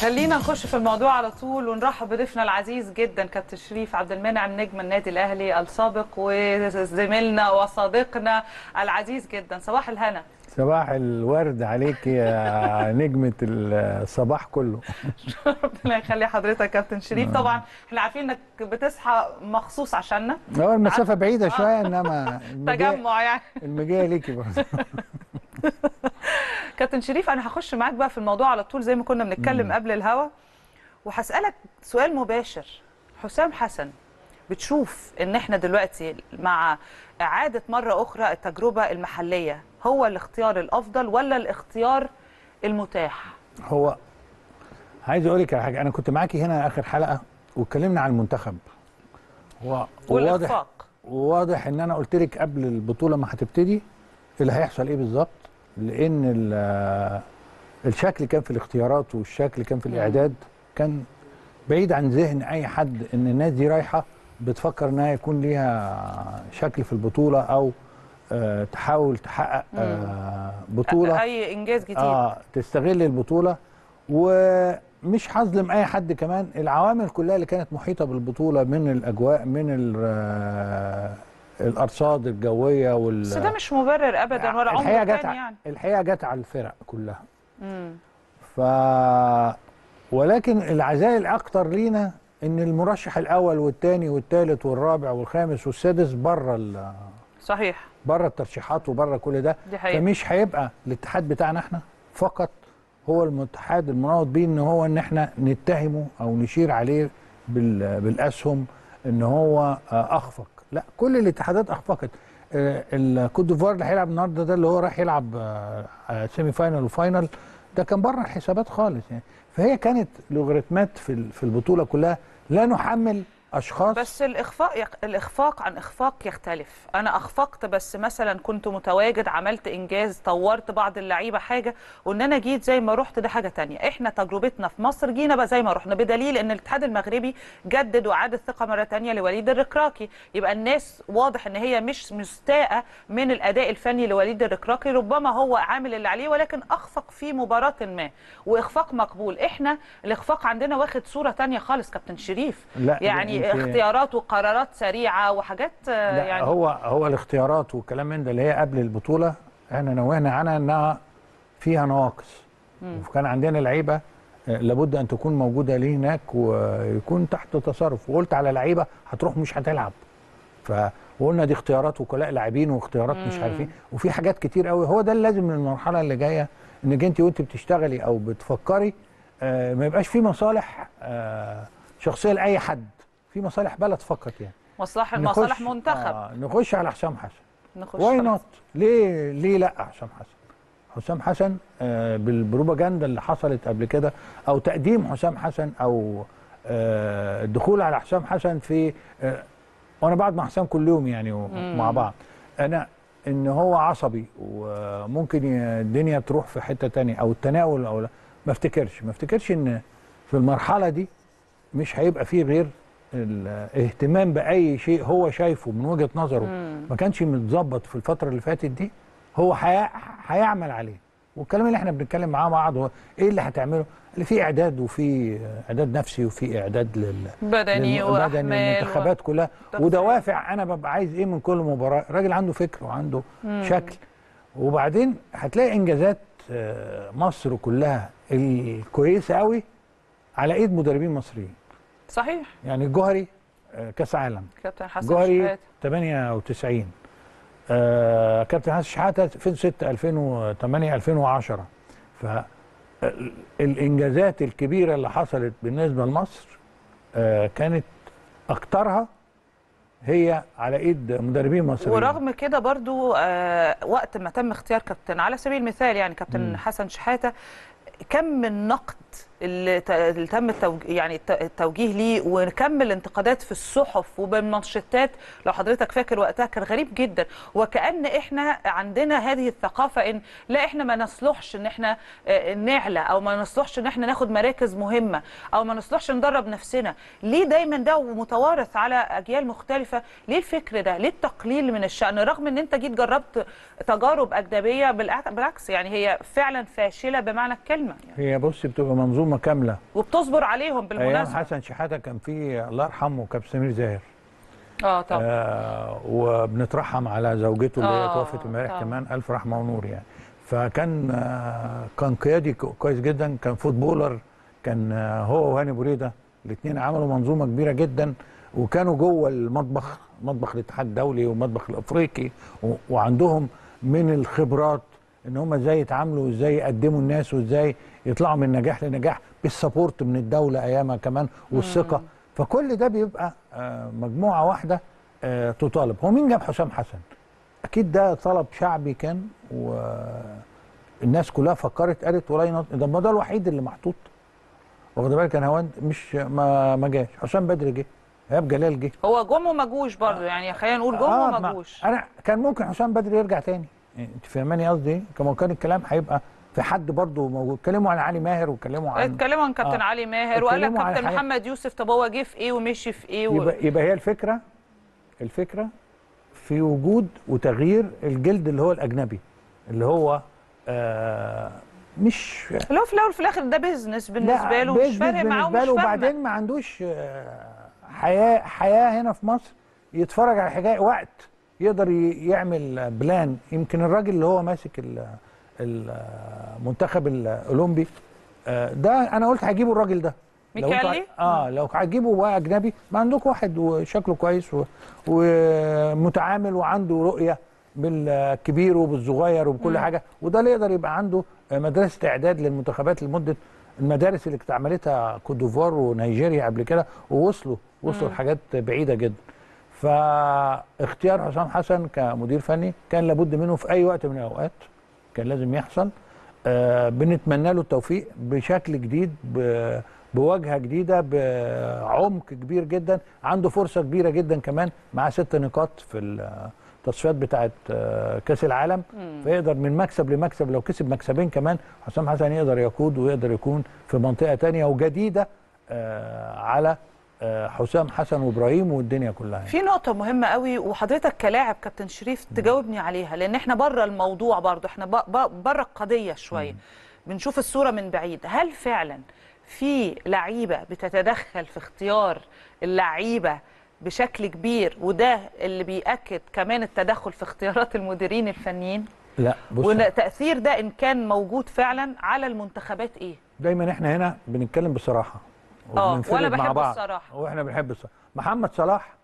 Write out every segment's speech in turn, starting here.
خلينا نخش في الموضوع على طول ونرحب بضيفنا العزيز جدا كابتن شريف عبد المنعم نجم النادي الاهلي السابق وزميلنا وصديقنا العزيز جدا صباح الهنا صباح الورد عليك يا نجمة الصباح كله ربنا يخلي حضرتك يا كابتن شريف طبعا احنا عارفين انك بتصحى مخصوص عشاننا هو المسافة بعيدة شوية انما المجاية تجمع يعني المجاية ليكي برضه كابتن شريف انا هخش معاك بقى في الموضوع على طول زي ما كنا بنتكلم قبل الهوا وهسالك سؤال مباشر حسام حسن بتشوف ان احنا دلوقتي مع اعاده مره اخرى التجربه المحليه هو الاختيار الافضل ولا الاختيار المتاح هو عايز اقول لك على حاجة انا كنت معاكي هنا اخر حلقة واتكلمنا عن المنتخب هو واضح والاخفاق واضح ان انا قلت لك قبل البطولة ما هتبتدي اللي هيحصل ايه بالظبط لان ال- الشكل كان في الاختيارات والشكل كان في الاعداد كان بعيد عن ذهن اي حد ان الناس دي رايحه بتفكر انها يكون ليها شكل في البطوله او آه تحاول تحقق آه بطوله اي انجاز جديد اه تستغل البطوله ومش هظلم اي حد كمان العوامل كلها اللي كانت محيطه بالبطوله من الاجواء من ال- آه، الارصاد الجويه وال بس ده مش مبرر ابدا ولا الحقيقه عمره جت كان ع- يعني الحقيقه جت على الفرق كلها مم. ف ولكن العزاء الاكتر لينا ان المرشح الاول والثاني والثالث والرابع والخامس والسادس بره ال- صحيح بره الترشيحات وبره كل ده دي حقيقة. فمش هيبقى الاتحاد بتاعنا احنا فقط هو الاتحاد المناوط بيه ان هو ان احنا نتهمه او نشير عليه بال- بالاسهم ان هو آه، اخفق لا كل الاتحادات اخفقت آه، الكوت ديفوار اللي هيلعب النهارده ده اللي هو راح يلعب آه، آه، سيمي فاينال وفاينال ده كان بره الحسابات خالص يعني فهي كانت لوغاريتمات في ال- في البطوله كلها لا نحمل اشخاص بس الاخفاق يق... الاخفاق عن اخفاق يختلف انا اخفقت بس مثلا كنت متواجد عملت انجاز طورت بعض اللعيبه حاجه وان انا جيت زي ما رحت ده حاجه تانية احنا تجربتنا في مصر جينا بقى زي ما رحنا بدليل ان الاتحاد المغربي جدد وعاد الثقه مره تانية لوليد الركراكي يبقى الناس واضح ان هي مش مستاءه من الاداء الفني لوليد الركراكي ربما هو عامل اللي عليه ولكن اخفق في مباراه ما واخفاق مقبول احنا الاخفاق عندنا واخد صوره تانية خالص كابتن شريف لا، يعني أنت- اختيارات وقرارات سريعه وحاجات آه، لا يعني هو هو الاختيارات والكلام من ده اللي هي قبل البطوله احنا نوهنا عنها انها فيها نواقص وكان عندنا لعيبه آه، لابد ان تكون موجوده ليه هناك ويكون تحت تصرف وقلت على لعيبه هتروح مش هتلعب فقلنا دي اختيارات وكلاء لاعبين واختيارات مش عارفين وفي حاجات كتير قوي هو ده اللي لازم من المرحله اللي جايه انك انت وانت بتشتغلي او بتفكري آه، ما يبقاش في مصالح آه، شخصيه لاي حد في مصالح بلد فقط يعني مصلحه نخش- مصالح منتخب آه نخش على حسام حسن نخش واي خلاص. نوت ليه ليه لا حسام حسن حسام حسن آه بالبروباجندا اللي حصلت قبل كده او تقديم حسام حسن او آه الدخول على حسام حسن في آه وانا بقعد مع حسام كل يوم يعني مع بعض انا ان هو عصبي وممكن ي- الدنيا تروح في حته تانية او التناول او لا ما افتكرش ما افتكرش ان في المرحله دي مش هيبقى فيه غير الاهتمام باي شيء هو شايفه من وجهه نظره ما كانش متظبط في الفتره اللي فاتت دي هو هي- هيعمل عليه والكلام اللي احنا بنتكلم معاه مع بعض هو ايه اللي هتعمله اللي فيه اعداد وفي اعداد نفسي وفي اعداد لل بدني للم- واحمال بدني المنتخبات كلها تغذية. ودوافع انا ببقى عايز ايه من كل مباراه الراجل عنده فكر وعنده شكل وبعدين هتلاقي انجازات آه، مصر كلها الكويسه قوي على ايد مدربين مصريين صحيح يعني الجوهري آه، كاس عالم كابتن حسن جوهري شحات 98 آه كابتن حسن شحاته 2006 2008 2010 فالانجازات الكبيره اللي حصلت بالنسبه لمصر آه كانت اكترها هي على ايد مدربين مصريين ورغم كده برضو آه وقت ما تم اختيار كابتن على سبيل المثال يعني كابتن مم. حسن شحاته كم من النقد اللي ت- اللي تم التوج... يعني الت- التوجيه ليه وكم الانتقادات في الصحف وبالمانشيتات لو حضرتك فاكر وقتها كان غريب جدا وكأن احنا عندنا هذه الثقافة ان لا احنا ما نصلحش ان احنا آه، نعلى او ما نصلحش ان احنا ناخد مراكز مهمة او ما نصلحش ندرب نفسنا ليه دايما ده ومتوارث على اجيال مختلفة ليه الفكر ده ليه التقليل من الشأن رغم ان انت جيت جربت تجارب اجنبية بالع- بالعكس يعني هي فعلا فاشلة بمعنى الكلمة يعني. هي بص بتبقى منظومه كامله وبتصبر عليهم ايام بالمناسبه حسن شحاته كان في الله يرحمه كابتن سمير زاهر اه طبعا آه وبنترحم على زوجته اللي هي آه، توفت امبارح طبعا. كمان الف رحمه ونور يعني فكان آه كان قيادي كو- كويس جدا كان فوتبولر كان آه هو وهاني بريده الاثنين عملوا منظومه كبيره جدا وكانوا جوه المطبخ مطبخ الاتحاد الدولي والمطبخ الافريقي و- وعندهم من الخبرات ان هم ازاي يتعاملوا وازاي يقدموا الناس وازاي يطلعوا من نجاح لنجاح بالسبورت من الدوله ايامها كمان والثقه فكل ده بيبقى آه، مجموعه واحده آه، تطالب هو مين جاب حسام حسن اكيد ده طلب شعبي كان والناس كلها فكرت قالت ولا ينط ده ما ده الوحيد اللي محطوط واخد بالك انا هوند مش ما ما جاش حسام بدري جه ايهاب جلال جه هو جم وما جوش برضه يعني خلينا نقول جم آه، وما ما- جوش انا كان ممكن حسام بدري يرجع تاني انت فاهماني قصدي ايه؟ كما كان الكلام هيبقى في حد برضه موجود اتكلموا عن علي ماهر واتكلموا عن اتكلموا عن كابتن آه. علي ماهر وقال لك اتكلموا عن كابتن الحاجات- محمد يوسف طب هو جه في ايه ومشي في ايه و... يبقى, يبقى هي الفكره الفكره في وجود وتغيير الجلد اللي هو الاجنبي اللي هو آه مش اللي هو في الاول وفي الاخر ده بيزنس بالنسبه له مش بيزنس فارق معاه بالنسبه ومش له فاهمه وبعدين ما عندوش آه، حياه حياه هنا في مصر يتفرج على حاجه وقت يقدر ي- يعمل بلان يمكن الراجل اللي هو ماسك ال- المنتخب الاولمبي آه، ده انا قلت هجيبوا الراجل ده لو انتوا ميكالي؟ ع- اه لو هتجيبوا بقى اجنبي ما عندكم واحد وشكله كويس و- ومتعامل وعنده رؤيه بالكبير وبالصغير وبكل حاجه وده اللي يقدر يبقى عنده مدرسه اعداد للمنتخبات لمده المدارس اللي كانت عملتها كوت ديفوار ونيجيريا قبل كده ووصلوا وصلوا لحاجات بعيده جدا فاختيار حسام حسن كمدير فني كان لابد منه في اي وقت من الاوقات كان لازم يحصل آه بنتمنى له التوفيق بشكل جديد ب- بواجهه جديده بعمق كبير جدا عنده فرصه كبيره جدا كمان معاه ست نقاط في التصفيات بتاعه آه، كاس العالم فيقدر من مكسب لمكسب لو كسب مكسبين كمان حسام حسن يقدر يقود ويقدر يكون في منطقه تانية وجديده آه، على آه، حسام حسن وابراهيم والدنيا كلها يعني. في نقطة مهمة قوي وحضرتك كلاعب كابتن شريف تجاوبني عليها لأن احنا بره الموضوع برضو احنا ب- ب- بره القضية شوية بنشوف الصورة من بعيد هل فعلا في لعيبة بتتدخل في اختيار اللعيبة بشكل كبير وده اللي بيأكد كمان التدخل في اختيارات المديرين الفنيين لا بص والتأثير ده إن كان موجود فعلا على المنتخبات إيه؟ دايما احنا هنا بنتكلم بصراحه آه، وبننفرد وأنا مع بحب بعض الصراحة. واحنا بنحب الصراحه محمد صلاح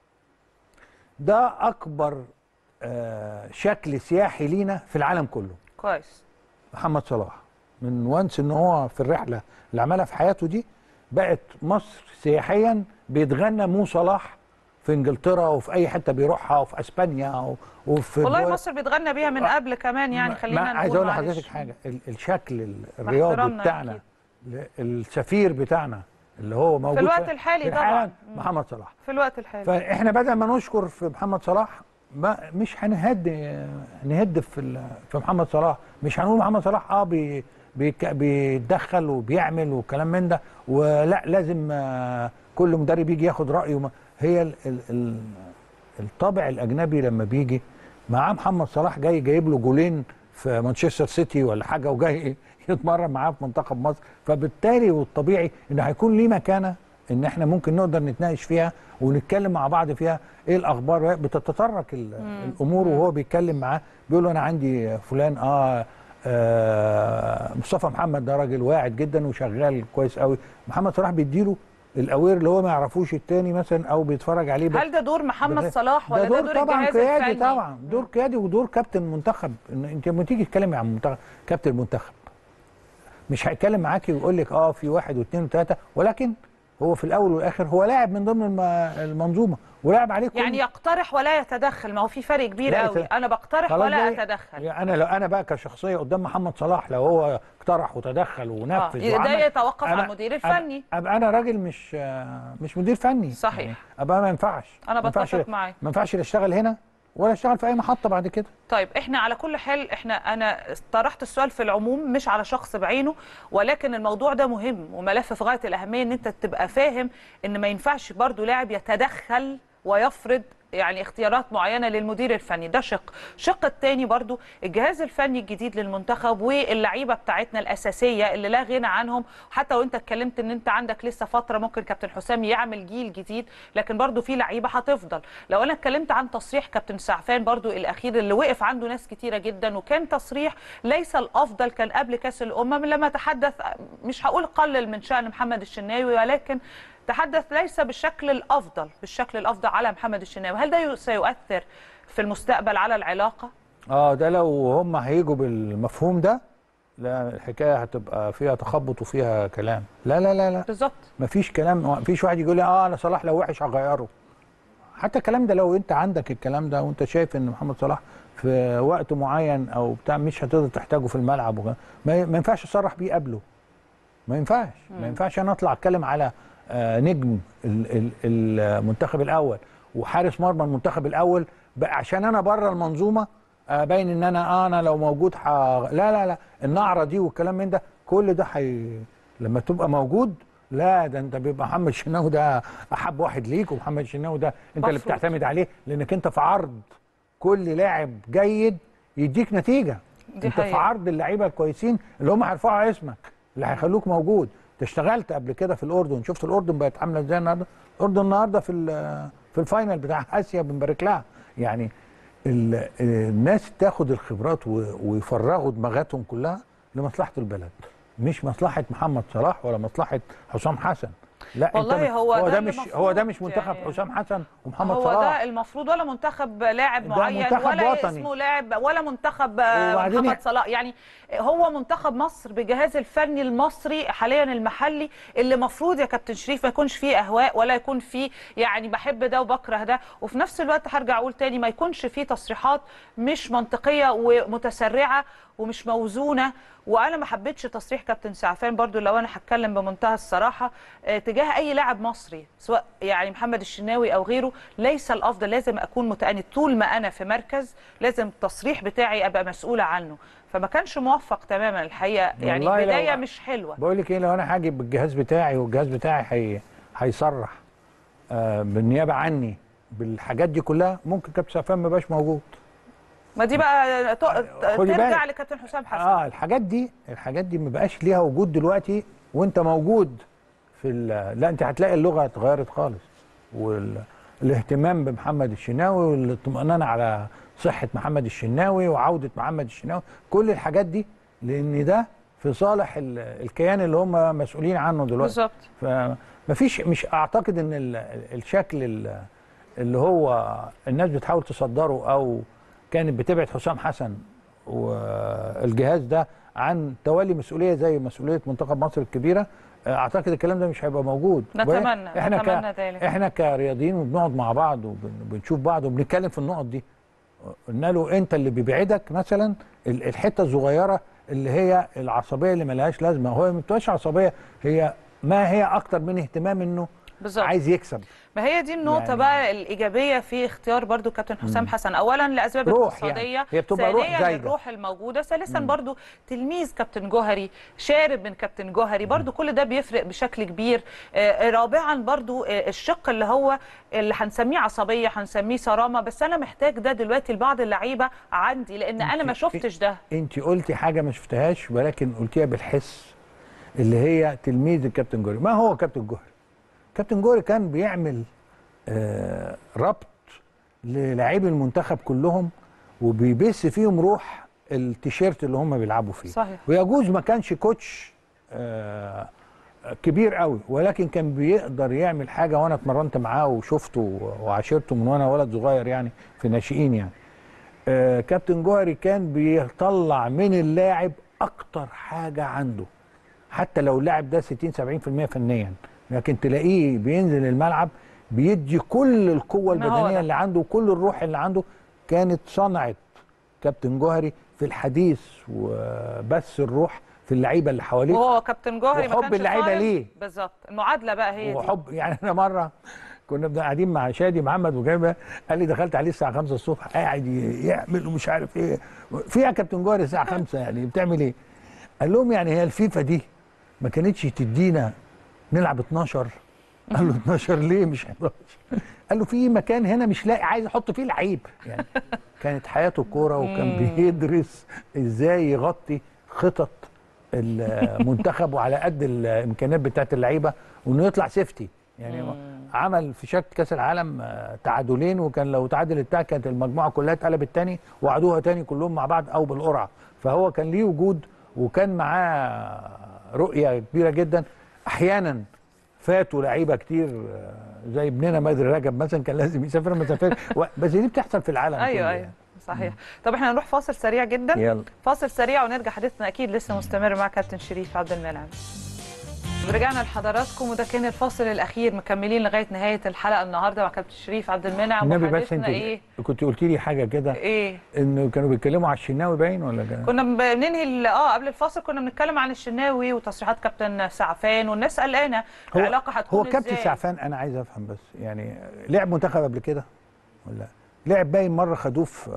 ده اكبر آه شكل سياحي لينا في العالم كله كويس محمد صلاح من وانس ان هو في الرحله اللي عملها في حياته دي بقت مصر سياحيا بيتغنى مو صلاح في انجلترا وفي اي حته بيروحها وفي اسبانيا و- وفي والله دول- مصر بيتغنى بيها من قبل كمان يعني ما- خلينا ما نقول عايز اقول معلش. لحضرتك حاجه ال- الشكل ال- الرياضي احترامنا بتاعنا أكيد. ل- السفير بتاعنا اللي هو موجود الوقت الحالي في طبعاً. الحالة مم. محمد صلاح في الوقت الحالي فاحنا بدل ما نشكر في محمد صلاح ما مش هنهد نهد في ال- في محمد صلاح مش هنقول محمد صلاح اه بي بيك- بيتدخل وبيعمل وكلام من ده ولا لازم آه، كل مدرب يجي ياخد رايه ما- هي ال ال ال الطابع الاجنبي لما بيجي معاه محمد صلاح جاي جايب له جولين في مانشستر سيتي ولا حاجه وجاي يتمرن معاه في منتخب مصر فبالتالي والطبيعي ان هيكون ليه مكانه ان احنا ممكن نقدر نتناقش فيها ونتكلم مع بعض فيها ايه الاخبار بتتطرق ال- الامور وهو بيتكلم معاه بيقول له انا عندي فلان اه آه مصطفى محمد ده راجل واعد جدا وشغال كويس قوي محمد صلاح بيديله الاوير اللي هو ما يعرفوش التاني مثلا او بيتفرج عليه بس هل ده دور محمد ده- صلاح ولا ده دور, طبعا الجهاز قيادي الفني طبعا دور قيادي ودور كابتن منتخب إن انت لما تيجي تتكلمي عن منتخب كابتن المنتخب مش هيتكلم معاكي ويقول لك اه في واحد واثنين وثلاثه ولكن هو في الاول والاخر هو لاعب من ضمن الم- المنظومه ولاعب عليه كل يعني يقترح ولا يتدخل ما هو في فرق كبير لا قوي يت- انا بقترح خلاص ولا ده- اتدخل يعني انا لو انا بقى كشخصيه قدام محمد صلاح لو هو اقترح وتدخل آه. ونفذ ده وعمل يتوقف على أنا- المدير أبقى- الفني ابقى انا راجل مش آه، مش مدير فني صحيح. يعني ابقى ما ينفعش أنا ما ينفعش- بتفق معاك. ما ينفعش لا اشتغل هنا ولا اشتغل في اي محطه بعد كده طيب احنا على كل حال احنا انا طرحت السؤال في العموم مش على شخص بعينه ولكن الموضوع ده مهم وملف في غايه الاهميه ان انت تبقى فاهم ان ما ينفعش برضو لاعب يتدخل ويفرض يعني اختيارات معينه للمدير الفني ده شق الشق الثاني برضو الجهاز الفني الجديد للمنتخب واللعيبه بتاعتنا الاساسيه اللي لا غنى عنهم حتى وانت اتكلمت ان انت عندك لسه فتره ممكن كابتن حسام يعمل جيل جديد لكن برضو في لعيبه هتفضل لو انا اتكلمت عن تصريح كابتن سعفان برضو الاخير اللي وقف عنده ناس كتيره جدا وكان تصريح ليس الافضل كان قبل كاس الامم لما تحدث مش هقول قلل من شان محمد الشناوي ولكن تحدث ليس بالشكل الافضل بالشكل الافضل على محمد الشناوي هل ده سيؤثر في المستقبل على العلاقه اه ده لو هم هيجوا بالمفهوم ده لا الحكايه هتبقى فيها تخبط وفيها كلام لا لا لا لا بالظبط مفيش كلام مفيش واحد يقول لي اه انا صلاح لو وحش هغيره حتى الكلام ده لو انت عندك الكلام ده وانت شايف ان محمد صلاح في وقت معين او بتاع مش هتقدر تحتاجه في الملعب وغ- ما ما ينفعش اصرح بيه قبله ما ينفعش ما ينفعش انا اطلع اتكلم على آه، نجم ال- ال- المنتخب الاول وحارس مرمى المنتخب الاول بقى عشان انا بره المنظومه ابين ان انا آه انا لو موجود ح... لا لا لا النعره دي والكلام من ده كل ده حي... لما تبقى موجود لا ده انت بيبقى محمد الشناوي ده احب واحد ليك ومحمد الشناوي ده انت اللي مفروض. بتعتمد عليه لانك انت في عرض كل لاعب جيد يديك نتيجه دي انت في حقيقة. عرض اللعيبه الكويسين اللي هم هيرفعوا اسمك اللي هيخلوك موجود انت اشتغلت قبل كده في الاردن شفت الاردن بقت عامله ازاي النهارده الاردن النهارده في ال- في الفاينل بتاع اسيا بنبارك لها يعني ال- الناس تاخد الخبرات و- ويفرغوا دماغاتهم كلها لمصلحه البلد مش مصلحه محمد صلاح ولا مصلحه حسام حسن لا والله انت هو هو ده ده اللي مش هو ده مش مفروض منتخب يعني. حسام حسن ومحمد هو صلاح ده المفروض ولا منتخب لاعب ده معين منتخب ولا وطني. اسمه لاعب ولا منتخب آه، وبعدين محمد صلاح يعني هو منتخب مصر بجهاز الفني المصري حاليا المحلي اللي المفروض يا كابتن شريف ما يكونش فيه اهواء ولا يكون فيه يعني بحب ده وبكره ده وفي نفس الوقت هرجع اقول تاني ما يكونش فيه تصريحات مش منطقيه ومتسرعه ومش موزونه وانا ما حبيتش تصريح كابتن سعفان برضو لو انا هتكلم بمنتهى الصراحه آه، تجاه اي لاعب مصري سواء يعني محمد الشناوي او غيره ليس الافضل لازم اكون متأني طول ما انا في مركز لازم التصريح بتاعي ابقى مسؤوله عنه فما كانش موفق تماما الحقيقه يعني والله لو- بدايه مش حلوه بقول لك ايه لو انا هاجي بالجهاز بتاعي والجهاز بتاعي هي هيصرح آه بالنيابه عني بالحاجات دي كلها ممكن كابتن سعفان ما يبقاش موجود ما دي بقى ت- خدي ترجع بالك. لكابتن حسام حسن اه الحاجات دي الحاجات دي ما بقاش ليها وجود دلوقتي وانت موجود في ال- لا انت هتلاقي اللغه اتغيرت خالص والاهتمام بمحمد الشناوي والاطمئنان على صحه محمد الشناوي وعوده محمد الشناوي كل الحاجات دي لان ده في صالح ال- الكيان اللي هم مسؤولين عنه دلوقتي بالظبط فمفيش مش اعتقد ان ال- الشكل ال- اللي هو الناس بتحاول تصدره او كانت بتبعد حسام حسن والجهاز ده عن تولي مسؤوليه زي مسؤوليه منتخب مصر الكبيره اعتقد الكلام ده مش هيبقى موجود نتمنى- احنا نتمنى ك... ذلك. احنا كرياضيين وبنقعد مع بعض وبنشوف بعض وبنتكلم في النقط دي قلنا له انت اللي بيبعدك مثلا ال- الحته الصغيره اللي هي العصبيه اللي ملهاش لازمه هو ما بتبقاش عصبيه هي ما هي اكتر من اهتمام انه بالظبط عايز يكسب ما هي دي النقطة يعني- بقى الإيجابية في اختيار برضو كابتن حسام حسن أولا لأسباب روح اقتصادية يعني. هي بتبقى روح ثانيا زايدة. الروح الموجودة ثالثا برضو تلميذ كابتن جوهري شارب من كابتن جوهري برضو كل ده بيفرق بشكل كبير آه، رابعا برضو آه، الشق اللي هو اللي هنسميه عصبية هنسميه صرامة بس أنا محتاج ده دلوقتي لبعض اللعيبة عندي لأن أنا ما انت- شفتش ده انت قلتي حاجه ما شفتهاش ولكن قلتيها بالحس اللي هي تلميذ الكابتن جوري ما هو كابتن جوهري كابتن جوهري كان بيعمل آه ربط للاعبي المنتخب كلهم وبيبث فيهم روح التيشيرت اللي هم بيلعبوا فيه صحيح. ويجوز ما كانش كوتش آه كبير قوي ولكن كان بيقدر يعمل حاجه وانا اتمرنت معاه وشفته وعاشرته من وانا ولد صغير يعني في ناشئين يعني آه، كابتن جوهري كان بيطلع من اللاعب اكتر حاجه عنده حتى لو اللاعب ده 60 70% فنيا لكن تلاقيه بينزل الملعب بيدي كل القوه ما هو البدنيه ده. اللي عنده وكل الروح اللي عنده كانت صنعت كابتن جوهري في الحديث وبث الروح في اللعيبه اللي حواليه وهو كابتن جوهري ما وحب كانش اللعيبة صارم. ليه؟ بالظبط المعادلة بقى هي دي وحب يعني انا مره كنا بن- قاعدين مع شادي محمد وجايبه قال لي دخلت عليه الساعه 5 الصبح قاعد ي- يعمل ومش عارف ايه في يا كابتن جوهري الساعه 5 يعني بتعمل ايه؟ قال لهم يعني هي الفيفا دي ما كانتش تدينا نلعب 12 قال له 12 ليه مش 11 قال له في مكان هنا مش لاقي عايز احط فيه لعيب يعني كانت حياته الكوره وكان بيدرس ازاي يغطي خطط المنتخب وعلى قد الامكانيات بتاعت اللعيبه وانه يطلع سيفتي يعني عمل في شكل كاس العالم آه، تعادلين وكان لو تعادل التاع كانت المجموعه كلها اتقلبت تاني وعدوها تاني كلهم مع بعض او بالقرعه فهو كان ليه وجود وكان معاه رؤيه كبيره جدا احيانا فاتوا لعيبه كتير آه، زي ابننا مادر رجب مثلا كان لازم يسافر ما سافرش و- بس دي بتحصل في العالم ايوه كله ايوه صحيح طب احنا هنروح فاصل سريع جدا يلا فاصل سريع ونرجع حديثنا اكيد لسه مستمر مع كابتن شريف عبد المنعم رجعنا لحضراتكم وده كان الفاصل الاخير مكملين لغايه نهايه الحلقه النهارده مع كابتن شريف عبد المنعم النبي بس وحديثنا انت ايه كنت قلت لي حاجه كده ايه انه كانوا بيتكلموا على الشناوي باين ولا كان كنا بننهي ال- اه قبل الفاصل كنا بنتكلم عن الشناوي وتصريحات كابتن سعفان والناس قلقانه هو العلاقه هتكون هو كابتن إزاي؟ سعفان انا عايز افهم بس يعني لعب منتخب قبل كده ولا لعب باين مره خدوه في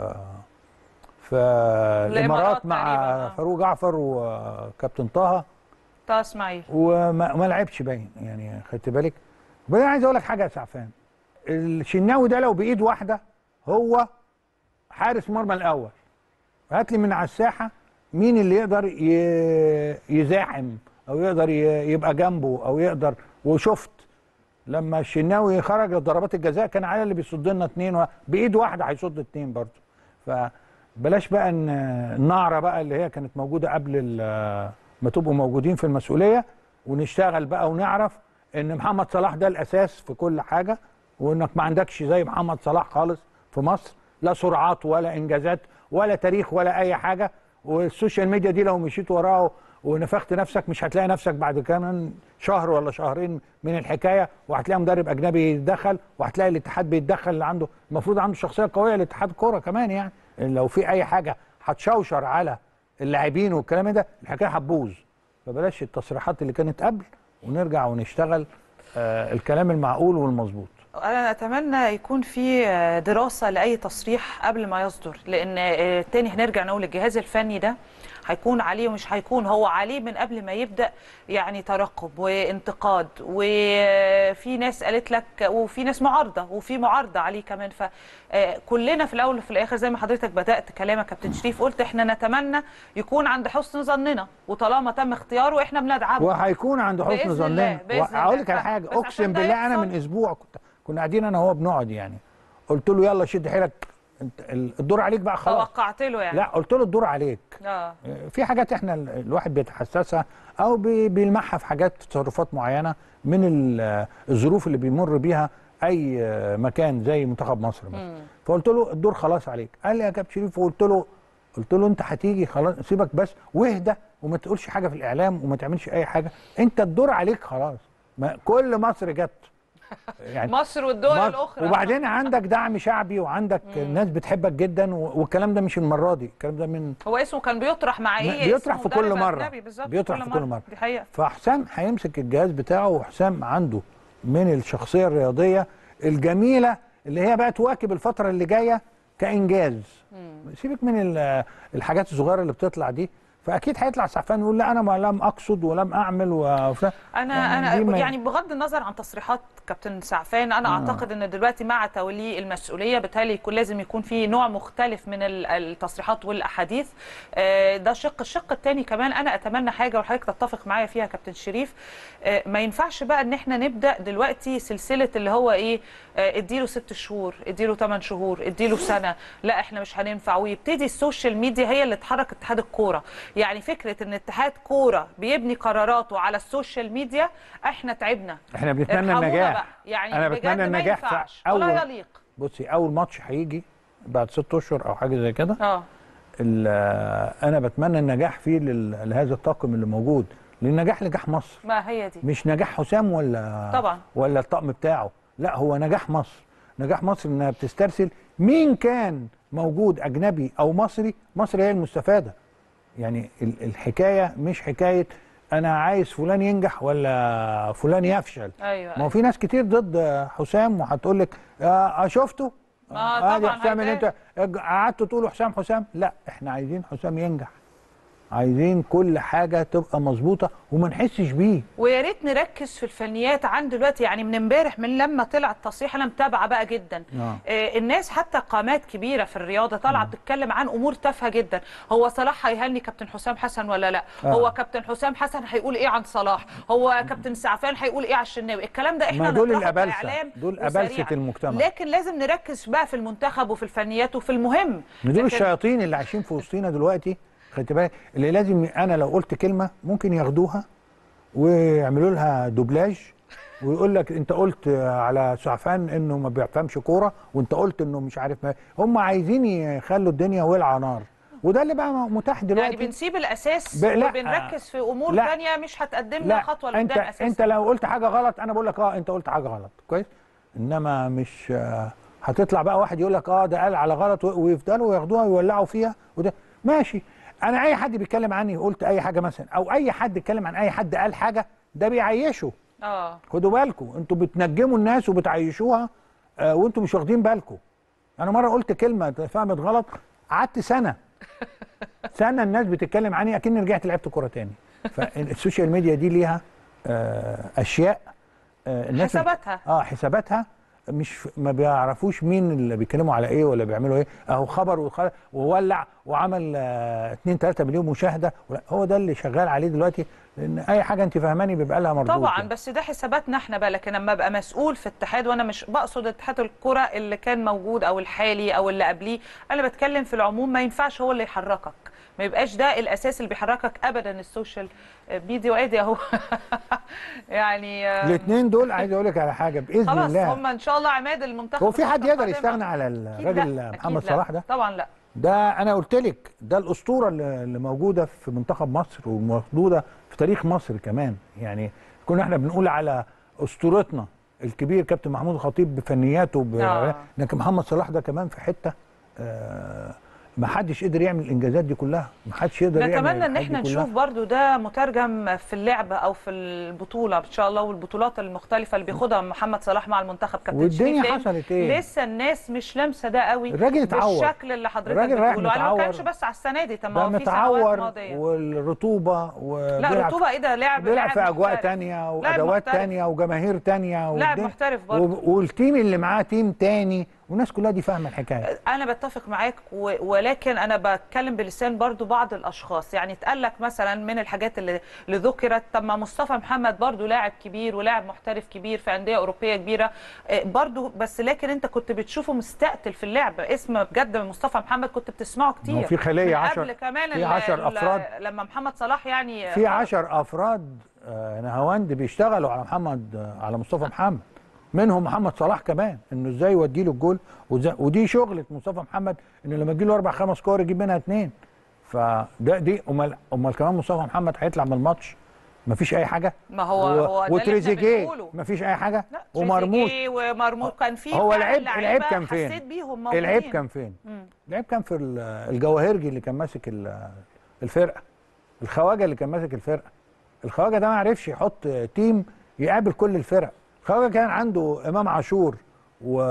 في الامارات مع تقريباً، آه. فاروق جعفر وكابتن طه طه اسماعيل وما ما لعبش باين يعني خدت بالك وبعدين عايز اقول لك حاجه يا سعفان الشناوي ده لو بايد واحده هو حارس مرمى الاول هات لي من على الساحه مين اللي يقدر ي- يزاحم او يقدر ي- يبقى جنبه او يقدر وشفت لما الشناوي خرج لضربات الجزاء كان علي اللي بيصد لنا اتنين و- بايد واحده هيصد اتنين برضه فبلاش بقى ان النعره بقى اللي هي كانت موجوده قبل ال- ما تبقوا موجودين في المسؤوليه ونشتغل بقى ونعرف ان محمد صلاح ده الاساس في كل حاجه وانك ما عندكش زي محمد صلاح خالص في مصر لا سرعات ولا انجازات ولا تاريخ ولا اي حاجه والسوشيال ميديا دي لو مشيت وراه ونفخت نفسك مش هتلاقي نفسك بعد كمان شهر ولا شهرين من الحكايه وهتلاقي مدرب اجنبي يتدخل وهتلاقي الاتحاد بيتدخل اللي عنده المفروض عنده شخصيه قويه لاتحاد الكوره كمان يعني لو في اي حاجه هتشوشر على اللاعبين والكلام ده الحكايه هتبوظ فبلاش التصريحات اللي كانت قبل ونرجع ونشتغل آه الكلام المعقول والمظبوط انا اتمنى يكون في آه، دراسه لاي تصريح قبل ما يصدر لان آه، تاني هنرجع نقول الجهاز الفني ده هيكون عليه ومش هيكون هو عليه من قبل ما يبدا يعني ترقب وانتقاد وفي ناس قالت لك وفي ناس معارضه وفي معارضه عليه كمان فكلنا في الاول وفي الاخر زي ما حضرتك بدات كلامك كابتن شريف قلت احنا نتمنى يكون عند حسن ظننا وطالما تم اختياره احنا بندعمه وهيكون عند حسن بإذن ظننا الله، بإذن هقول لك الله. على حاجه بس عشان اقسم ده بالله انا يحصل- من اسبوع كنت كنا قاعدين انا وهو بنقعد يعني قلت له يلا شد حيلك انت ال- الدور عليك بقى خلاص توقعت له يعني لا قلت له الدور عليك اه في حاجات احنا ال- الواحد بيتحسسها او بي- بيلمحها في حاجات تصرفات معينه من ال- الظروف اللي بيمر بيها اي مكان زي منتخب مصر مثلا فقلت له الدور خلاص عليك قال لي يا كابتن شريف وقلت له قلت له انت هتيجي خلاص سيبك بس واهدى وما تقولش حاجه في الاعلام وما تعملش اي حاجه انت الدور عليك خلاص ما كل مصر جت يعني مصر والدول مصر. الاخرى وبعدين عندك دعم شعبي وعندك ناس بتحبك جدا و- والكلام ده مش المره دي الكلام ده من هو اسمه كان بيطرح مع ايه بيطرح اسمه في كل مدرب مرة. أجنبي بالظبط بيطرح في كل مرة. دي حقيقه فحسام هيمسك الجهاز بتاعه وحسام عنده من الشخصيه الرياضيه الجميله اللي هي بقى تواكب الفتره اللي جايه كانجاز سيبك من ال- الحاجات الصغيره اللي بتطلع دي فاكيد هيطلع سعفان يقول لا انا ما لم اقصد ولم اعمل وفلان انا يعني دي انا ما- يعني بغض النظر عن تصريحات كابتن سعفان انا اعتقد ان دلوقتي مع توليه المسؤوليه بالتالي يكون لازم يكون في نوع مختلف من ال- التصريحات والاحاديث آه، ده شق الشق الثاني كمان انا اتمنى حاجه وحضرتك تتفق معايا فيها كابتن شريف آه، ما ينفعش بقى ان احنا نبدا دلوقتي سلسله اللي هو ايه آه، اديله ست شهور اديله ثمان شهور اديله سنه لا احنا مش هننفع ويبتدي السوشيال ميديا هي اللي تحرك اتحاد الكوره يعني فكره ان اتحاد كوره بيبني قراراته على السوشيال ميديا احنا تعبنا احنا بنتمنى ارحمونا النجاح بقى. يعني انا بجد بتمنى ما النجاح في ينفعش ولا اول يليق بصي اول ماتش هيجي بعد ست اشهر او حاجه زي كده اه ال- انا بتمنى النجاح فيه لل- لهذا الطاقم اللي موجود لان نجاح نجاح مصر ما هي دي مش نجاح حسام ولا طبعا. ولا الطقم بتاعه لا هو نجاح مصر نجاح مصر انها بتسترسل مين كان موجود اجنبي او مصري مصر هي المستفاده يعني ال- الحكايه مش حكايه انا عايز فلان ينجح ولا فلان يفشل ايوه ما هو في ناس كتير ضد حسام وهتقول لك آه شفته آه، ادي طبعاً حسام اللي هيتقال. انت قعدتوا تقولوا حسام حسام لا احنا عايزين حسام ينجح عايزين كل حاجه تبقى مظبوطه وما نحسش بيه ويا ريت نركز في الفنيات عن دلوقتي يعني من امبارح من لما طلع التصريح انا متابعه بقى جدا آه. آه الناس حتى قامات كبيره في الرياضه طالعه بتتكلم عن امور تافهه جدا هو صلاح هيهني كابتن حسام حسن ولا لا آه. هو كابتن حسام حسن هيقول ايه عن صلاح هو كابتن سعفان هيقول ايه على الشناوي الكلام ده احنا ما دول نطرحه الأبلسة. كإعلام دول وسريعاً. أبلسة المجتمع. لكن لازم نركز بقى في المنتخب وفي الفنيات وفي المهم دول لكن- الشياطين اللي عايشين في وسطينا دلوقتي خدت بالك اللي لازم انا لو قلت كلمه ممكن ياخدوها ويعملوا لها دوبلاج ويقول لك انت قلت على سعفان انه ما بيفهمش كوره وانت قلت انه مش عارف ما هم عايزين يخلوا الدنيا ولعه نار وده اللي بقى متاح دلوقتي يعني بنسيب الاساس ب- لا. وبنركز في امور لا. ثانيه مش هتقدم لنا خطوه انت لقدام اساسا انت لو قلت حاجه غلط انا بقول لك اه انت قلت حاجه غلط كويس انما مش آه هتطلع بقى واحد يقول لك اه ده قال على غلط و- ويفضلوا ياخدوها ويولعوا فيها وده ماشي انا اي حد بيتكلم عني قلت اي حاجه مثلا او اي حد اتكلم عن اي حد قال حاجه ده بيعيشه اه خدوا بالكم انتوا بتنجموا الناس وبتعيشوها آه وانتوا مش واخدين بالكم انا مره قلت كلمه فهمت غلط قعدت سنه سنه الناس بتتكلم عني اكني رجعت لعبت كوره تاني فالسوشيال ميديا دي ليها آه اشياء آه الناس حساباتها. اه حساباتها مش ما بيعرفوش مين اللي بيتكلموا على ايه ولا بيعملوا ايه اهو خبر وخ- وولع وعمل 2 3 مليون مشاهده ولا- هو ده اللي شغال عليه دلوقتي لان اي حاجه انت فاهماني بيبقى لها مردود طبعا يعني. بس ده حساباتنا احنا بقى لكن لما ابقى مسؤول في اتحاد وانا مش بقصد اتحاد الكره اللي كان موجود او الحالي او اللي قبليه انا بتكلم في العموم ما ينفعش هو اللي يحركك ما يبقاش ده الاساس اللي بيحركك ابدا السوشيال ميديا وادي اهو يعني آه، الاثنين دول عايز اقول لك على حاجه باذن خلاص الله هم ان شاء الله عماد المنتخب هو في حد الفترة يقدر القادمة. يستغنى على أكيد الراجل لا، أكيد محمد لا. صلاح ده طبعا لا ده انا قلت لك ده الاسطوره اللي اللي موجوده في منتخب مصر وموجوده في تاريخ مصر كمان يعني كنا احنا بنقول على اسطورتنا الكبير كابتن محمود الخطيب بفنياته ب... آه. لكن محمد صلاح ده كمان في حته آه ما حدش قدر يعمل الانجازات دي كلها ما حدش يقدر يعمل نتمنى ان الحاجات احنا دي كلها. نشوف برضو ده مترجم في اللعبه او في البطوله ان شاء الله والبطولات المختلفه اللي بياخدها محمد صلاح مع المنتخب كابتن والدنيا شريف لأن حصلت إيه؟ لسه الناس مش لامسه ده قوي الراجل اتعور. بالشكل اللي حضرتك الراجل رايح بتقوله يعني ما متعور. كانش بس على السنه دي طب ما ده هو في سنوات متعور ماضيه والرطوبه و لا رطوبه ايه ده لاعب بيلعب لاعب في اجواء محترف. تانية لاعب وادوات محترف. تانية وجماهير تانية لاعب والدنيا- محترف برضه. و- والتيم اللي معاه تيم تاني والناس كلها دي فاهمه الحكايه انا بتفق معاك و- ولكن انا بتكلم بلسان برضو بعض الاشخاص يعني اتقال لك مثلا من الحاجات اللي, اللي ذكرت طب ما مصطفى محمد برضو لاعب كبير ولاعب محترف كبير في انديه اوروبيه كبيره آه، برضو بس لكن انت كنت بتشوفه مستقتل في اللعب اسم بجد مصطفى محمد كنت بتسمعه كتير هو في خلية من عشر- قبل كمان في ال- عشر ال- أفراد. لما محمد صلاح يعني في عشر افراد آه، نهاوند بيشتغلوا على محمد آه، على مصطفى محمد منهم محمد صلاح كمان انه ازاي يودي له الجول وإزاي- ودي شغله مصطفى محمد انه لما يجي له اربع خمس كور يجيب منها اثنين فده دي امال امال كمان مصطفى محمد هيطلع من الماتش مفيش اي حاجه ما هو و- هو ده اللي احنا وتريزيجيه بنقوله. مفيش اي حاجه لا ومرموش تريزيجيه ومرموش كان في هو فعلاً العيب لعيبة العيب كان فين حسيت بيهم موجودين. العيب كان فين مم. العيب كان في ال- الجواهرجي اللي كان ماسك ال- الفرقه الخواجه اللي كان ماسك الفرقه الخواجه ده ما عرفش يحط تيم يقابل كل الفرق الخواجه كان عنده امام عاشور و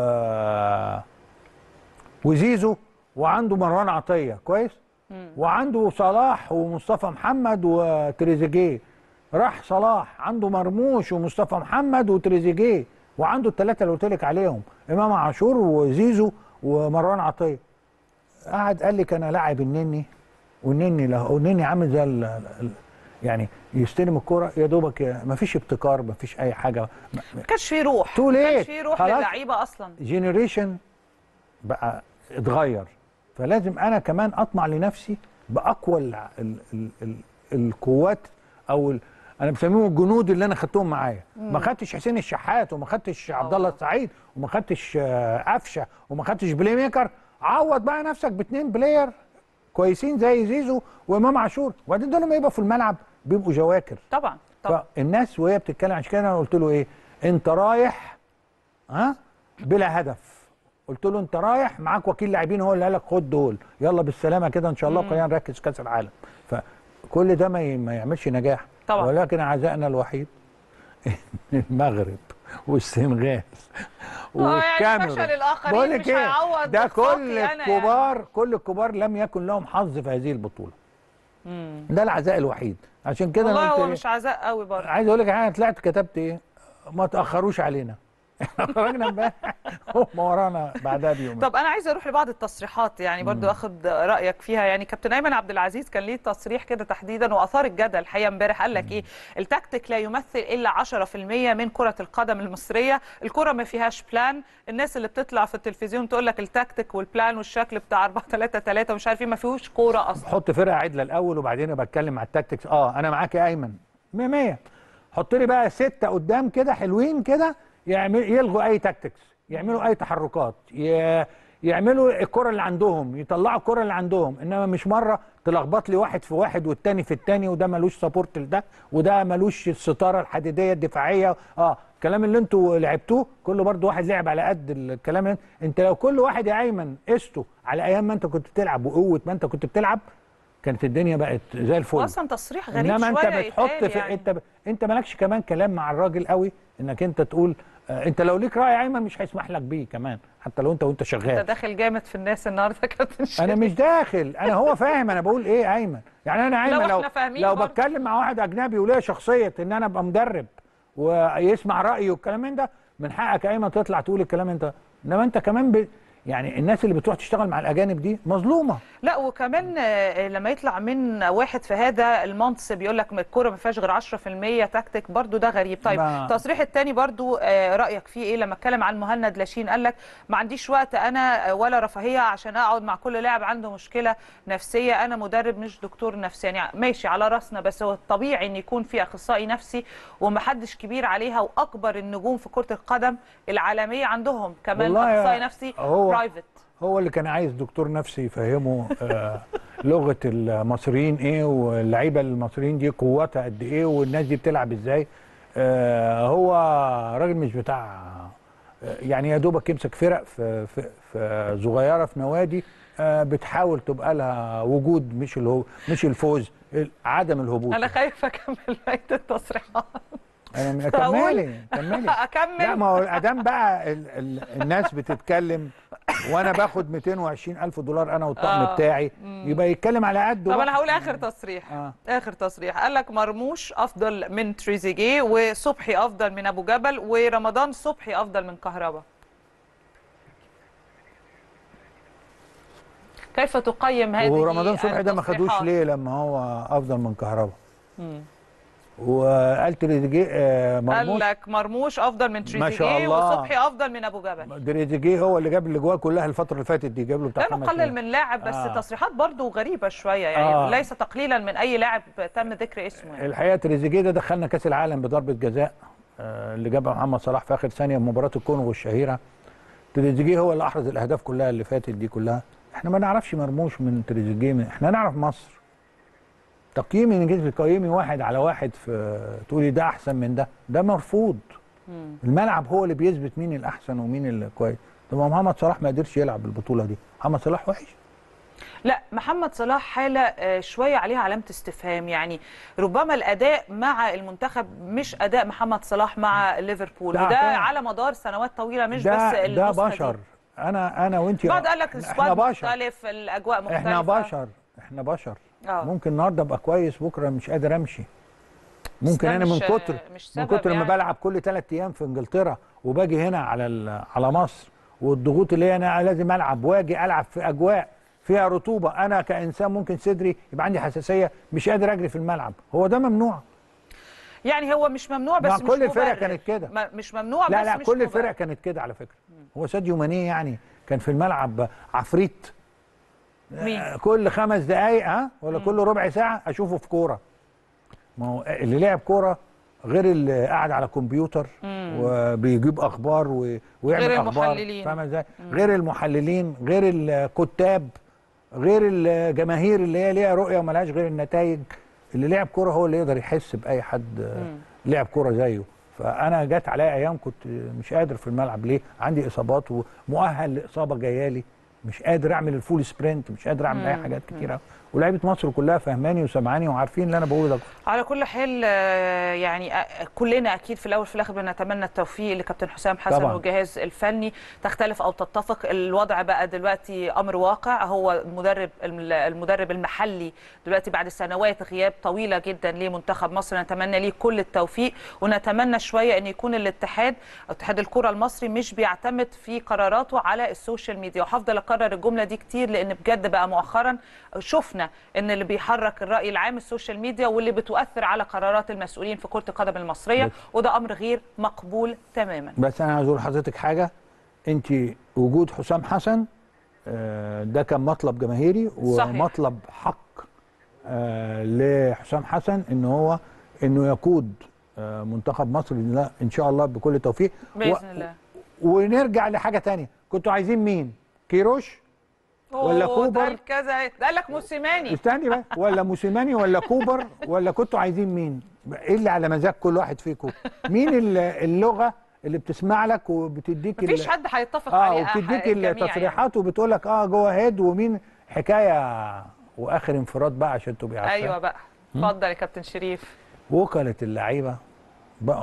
وزيزو وعنده مروان عطيه كويس وعنده صلاح ومصطفى محمد وتريزيجيه راح صلاح عنده مرموش ومصطفى محمد وتريزيجيه وعنده الثلاثه اللي قلت لك عليهم امام عاشور وزيزو ومروان عطيه قعد قال لك انا لاعب النني والنني له النني عامل زي ال- ال- يعني يستلم الكرة يا دوبك ما فيش ابتكار ما فيش اي حاجه ما كانش في روح Too ما كانش late. في روح خلاص. للعيبه اصلا جينيريشن بقى اتغير فلازم انا كمان اطمع لنفسي باقوى ال ال ال ال القوات او ال انا بسميهم الجنود اللي انا خدتهم معايا ما خدتش حسين الشحات وما خدتش عبد الله السعيد وما خدتش آه، قفشه وما خدتش بلاي ميكر عوض بقى نفسك باثنين بلاير كويسين زي زيزو وامام عاشور وبعدين دول لما يبقوا في الملعب بيبقوا جواكر طبعا طبعا فالناس وهي بتتكلم عشان كده انا قلت له ايه انت رايح ها بلا هدف قلت له انت رايح معاك وكيل لاعبين هو اللي قال لك خد دول يلا بالسلامه كده ان شاء الله خلينا نركز كاس العالم فكل ده ما ي- ما يعملش نجاح طبعا. ولكن عزائنا الوحيد إن المغرب والسنغال آه، يعني والكاميرون فشل الآخرين بقول لك مش ايه هيعوض ده إخفاقي كل أنا يعني. الكبار كل الكبار لم يكن لهم حظ في هذه البطوله ده العزاء الوحيد عشان كده والله أنا هو قلت مش عزاء قوي برضه عايز اقول لك حاجه طلعت كتبت ايه ما تاخروش علينا احنا خرجنا امبارح هم ورانا بعدها بيوم طب انا عايزه اروح لبعض التصريحات يعني برضو اخد رايك فيها يعني كابتن ايمن عبد العزيز كان ليه تصريح كده تحديدا واثار الجدل الحقيقه امبارح قال لك ايه التكتيك لا يمثل الا 10% من كره القدم المصريه الكره ما فيهاش بلان الناس اللي بتطلع في التلفزيون تقول لك التكتيك والبلان والشكل بتاع 4 3 3 ومش عارف ايه ما فيهوش كوره اصلا حط فرقه عدله الاول وبعدين بتكلم على التكتكس اه انا معاك يا ايمن 100 100 حط لي بقى سته قدام كده حلوين كده يعمل يلغوا اي تكتكس يعملوا اي تحركات ي... يعملوا الكره اللي عندهم يطلعوا الكره اللي عندهم انما مش مره تلخبط لي واحد في واحد والتاني في التاني وده ملوش سبورت لده وده ملوش الستاره الحديديه الدفاعيه اه الكلام اللي انتوا لعبتوه كله برضو واحد لعب على قد الكلام اللي- انت لو كل واحد يا ايمن قسته على ايام ما انت كنت بتلعب وقوه ما انت كنت بتلعب كانت الدنيا بقت زي الفل اصلا تصريح غريب انما انت شويه بتحط يتقال في يعني. انت ب... انت مالكش كمان كلام مع الراجل قوي انك انت تقول آه انت لو ليك راي ايمن مش هيسمح لك بيه كمان حتى لو انت وانت انت شغال داخل جامد في الناس النهارده يا كابتن انا شريف. مش داخل انا هو فاهم انا بقول ايه ايمن يعني انا ايمن لو لو احنا فاهمين لو برضه. بتكلم مع واحد اجنبي وليا شخصيه ان انا ابقى مدرب ويسمع رايي والكلام من ده من حقك يا ايمن تطلع تقول الكلام انت انما انت كمان ب... يعني الناس اللي بتروح تشتغل مع الاجانب دي مظلومه لا وكمان آه، لما يطلع من واحد في هذا المنصب يقول لك الكوره ما فيهاش غير 10% تكتيك برضو ده غريب طيب ما- التصريح الثاني برضو آه، رايك فيه ايه لما اتكلم عن مهند لاشين قال لك ما عنديش وقت انا آه، ولا رفاهيه عشان اقعد مع كل لاعب عنده مشكله نفسيه انا مدرب مش دكتور نفسي يعني ماشي على راسنا بس هو الطبيعي ان يكون في اخصائي نفسي ومحدش كبير عليها واكبر النجوم في كره القدم العالميه عندهم كمان والله يا- اخصائي نفسي هو- برايفت هو اللي كان عايز دكتور نفسي يفهمه آه لغه المصريين ايه واللعيبه المصريين دي قوتها قد ايه والناس دي بتلعب ازاي آه هو راجل مش بتاع آه، يعني يا دوبك يمسك فرق في, في, في صغيره في نوادي آه بتحاول تبقى لها وجود مش الهو مش الفوز ال- عدم الهبوط انا خايفه اكمل بقيه التصريحات انا أقول؟ كملي كملي اكمل لا ما هو ادام بقى ال ال الناس بتتكلم وانا باخد 220 الف دولار انا والطقم آه. بتاعي يبقى يتكلم على قده طب بقى. انا هقول اخر تصريح آه. اخر تصريح قال لك مرموش افضل من تريزيجيه وصبحي افضل من ابو جبل ورمضان صبحي افضل من كهربا كيف تقيم هذه ورمضان صبحي ده ما خدوش التصريحات؟ ليه لما هو افضل من كهربا مم. وقال تريزيجيه آه، قال مرموش لك مرموش افضل من ما شاء تريزيجيه الله. وصبحي افضل من ابو جبل تريزيجيه هو اللي جاب الاجوال كلها الفتره اللي فاتت دي جاب له بتاع لا خمس نقلل جوال. من لاعب بس آه. تصريحات برضو غريبه شويه يعني آه. ليس تقليلا من اي لاعب تم ذكر اسمه يعني. الحقيقه تريزيجيه ده دخلنا كاس العالم بضربه جزاء آه، اللي جابها محمد صلاح في اخر ثانيه في مباراه الكونغو الشهيره تريزيجيه هو اللي احرز الاهداف كلها اللي فاتت دي كلها احنا ما نعرفش مرموش من تريزيجيه من احنا نعرف مصر تقييمي انك انت تقيمي واحد على واحد في تقولي ده احسن من ده ده مرفوض مم. الملعب هو اللي بيثبت مين الاحسن ومين اللي طب ما محمد صلاح ما قدرش يلعب البطوله دي محمد صلاح وحش لا محمد صلاح حالة آه، شوية عليها علامة استفهام يعني ربما الأداء مع المنتخب مش أداء محمد صلاح مع ليفربول لا، وده فعلا. على مدار سنوات طويلة مش ده بس ده النسخة دي. بشر انا انا وانت بعد قال لك احنا السكواد بشر مختلف الأجواء مختلفة احنا بشر احنا بشر آه. ممكن النهارده ابقى كويس بكره مش قادر امشي ممكن ده انا من مش- كتر مش من سبب كتر ما يعني. بلعب كل ثلاث ايام في انجلترا وباجي هنا على ال- على مصر والضغوط اللي هي انا لازم العب واجي العب في اجواء فيها رطوبه انا كانسان ممكن صدري يبقى عندي حساسيه مش قادر اجري في الملعب هو ده ممنوع يعني هو مش ممنوع بس مع مش كل الفرق مبرر. كانت كده. ما- مش ممنوع لا بس لا مش كل مبرر. الفرق كانت كده على فكره هو ساديو ماني يعني كان في الملعب عفريت مين؟ آه، كل خمس دقايق ها ولا كل ربع ساعه اشوفه في كوره ما هو اللي لعب كوره غير اللي قاعد على كمبيوتر وبيجيب اخبار و... ويعمل غير اخبار المحللين. فاهم ازاي غير المحللين غير الكتاب غير الجماهير اللي هي ليها رؤيه وملهاش غير النتائج اللي لعب كوره هو اللي يقدر يحس باي حد آه، لعب كوره زيه فانا جت عليا ايام كنت مش قادر في الملعب ليه عندي اصابات ومؤهل لاصابه جايه لي مش قادر اعمل الفول سبرنت مش قادر اعمل اي حاجات كتيره ولاعيبه مصر كلها فهماني وسمعاني وعارفين اللي انا بقوله ده على كل حال آه، يعني آه، كلنا اكيد في الاول في الاخر بنتمنى التوفيق لكابتن حسام حسن طبعاً. والجهاز الفني تختلف او تتفق الوضع بقى دلوقتي امر واقع هو المدرب المدرب المحلي دلوقتي بعد سنوات غياب طويله جدا لمنتخب مصر نتمنى ليه كل التوفيق ونتمنى شويه ان يكون الاتحاد أو اتحاد الكره المصري مش بيعتمد في قراراته على السوشيال ميديا وهفضل اكرر الجمله دي كتير لان بجد بقى مؤخرا شفنا ان اللي بيحرك الراي العام السوشيال ميديا واللي بتؤثر على قرارات المسؤولين في كره القدم المصريه بس- وده امر غير مقبول تماما بس انا عايز اقول لحضرتك حاجه انت وجود حسام حسن آه، ده كان مطلب جماهيري صحيح. ومطلب حق آه، لحسام حسن ان هو انه يقود آه، منتخب مصر لا ان شاء الله بكل توفيق باذن الله ونرجع لحاجه تانية كنتوا عايزين مين كيروش ولا أوه، كوبر؟ ده كذا ده قال لك موسيماني استني بقى ولا موسيماني ولا كوبر ولا كنتوا عايزين مين ايه اللي على مزاج كل واحد فيكم مين ال- اللغه اللي بتسمع لك وبتديك ال- مفيش حد هيتفق اه عليها وبتديك الجميع التصريحات وبتقول لك اه جوه هيد ومين حكايه واخر انفراد بقى عشان تبقي يعني. عارفه ايوه بقى اتفضل يا كابتن شريف وكلاء اللعيبه بقوا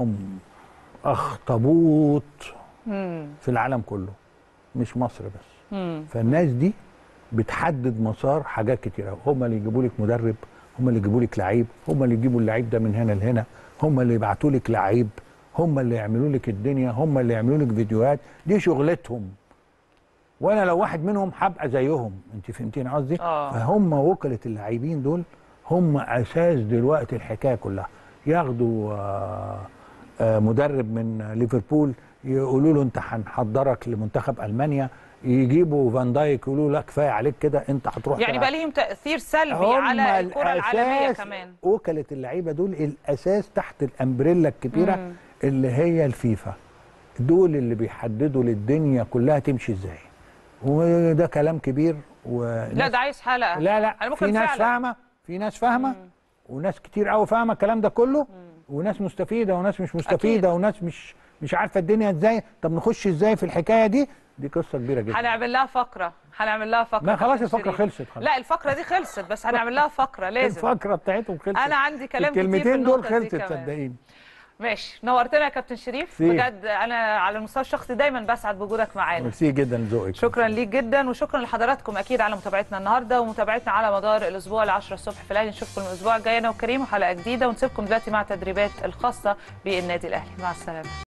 اخطبوط مم. في العالم كله مش مصر بس مم. فالناس دي بتحدد مسار حاجات كتير قوي هم اللي يجيبوا لك مدرب هم اللي يجيبوا لك لعيب هم اللي يجيبوا اللعيب ده من هنا لهنا هم اللي يبعتوا لك لعيب هم اللي يعملوا لك الدنيا هم اللي يعملوا لك فيديوهات دي شغلتهم وانا لو واحد منهم هبقى زيهم انت فهمتيني قصدي آه. فهم وكلاء اللاعبين دول هم اساس دلوقتي الحكايه كلها ياخدوا آه، آه، مدرب من ليفربول يقولوا له انت هنحضرك لمنتخب المانيا يجيبوا فان دايك يقولوا لا كفايه عليك كده انت هتروح يعني تلعب. بقى ليهم تاثير سلبي هم على الكره العالميه الأساس- كمان وكلاء اللعيبه دول الاساس تحت الامبريلا الكبيره مم. اللي هي الفيفا دول اللي بيحددوا للدنيا كلها تمشي ازاي وده كلام كبير وناس لا ده عايز حلقه لا لا أنا ممكن في ناس فعلاً. فاهمه في ناس فاهمه وناس كتير قوي فاهمه الكلام ده كله وناس مستفيده وناس مش مستفيده وناس مش مش عارفه الدنيا ازاي طب نخش ازاي في الحكايه دي دي قصه كبيره جدا هنعمل لها فقره هنعمل لها فقره لا خلاص كابتن الفقره شريف. خلصت خلاص لا الفقره دي خلصت بس هنعمل لها فقره لازم الفقره بتاعتهم خلصت انا عندي كلام كتير في الكلمتين دول النقطة دي خلصت كمان. صدقيني ماشي نورتنا يا كابتن شريف سي. بجد انا على المستوى الشخصي دايما بسعد بوجودك معانا ميرسي جدا لذوقك شكرا ليك جدا وشكرا لحضراتكم اكيد على متابعتنا النهارده ومتابعتنا على مدار الاسبوع ل 10 الصبح في الاهلي نشوفكم الاسبوع الجاي انا وكريم وحلقه جديده ونسيبكم دلوقتي مع التدريبات الخاصه بالنادي الاهلي مع السلامه